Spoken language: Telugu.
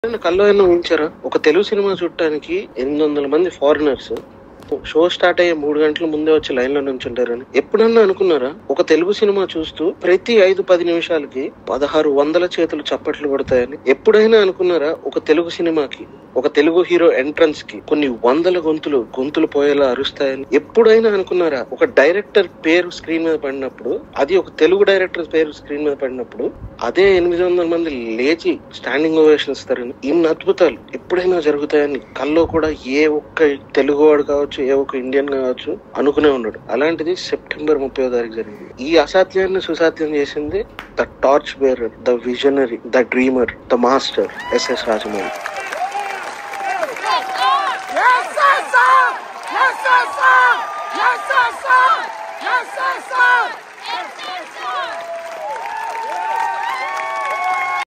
కల్లో ఎన్నో ఉంచారా ఒక తెలుగు సినిమా చూడటానికి ఎనిమిది వందల మంది ఫారినర్స్ షో స్టార్ట్ అయ్యే మూడు గంటల ముందే వచ్చి లైన్ లో నుంచుంటారని ఎప్పుడన్నా అనుకున్నారా ఒక తెలుగు సినిమా చూస్తూ ప్రతి ఐదు పది నిమిషాలకి పదహారు వందల చేతులు చప్పట్లు కొడతాయని ఎప్పుడైనా అనుకున్నారా ఒక తెలుగు సినిమాకి ఒక తెలుగు హీరో ఎంట్రన్స్ కి కొన్ని వందల గొంతులు గొంతులు పోయేలా అరుస్తాయని ఎప్పుడైనా అనుకున్నారా ఒక డైరెక్టర్ పేరు స్క్రీన్ మీద పడినప్పుడు అది ఒక తెలుగు డైరెక్టర్ పేరు స్క్రీన్ మీద పడినప్పుడు అదే ఎనిమిది వందల మంది లేచి స్టాండింగ్ ఓవేషన్ ఇస్తారని ఇన్ని అద్భుతాలు ఎప్పుడైనా జరుగుతాయని కల్లో కూడా ఏ ఒక్క తెలుగు వాడు కావచ్చు ఏ ఒక్క ఇండియన్ కావచ్చు అనుకునే ఉన్నాడు అలాంటిది సెప్టెంబర్ ముప్పై తారీఖు జరిగింది ఈ అసాధ్యాన్ని సుసాధ్యం చేసింది the torch bearer the visionary the dreamer the master SS Rajamouli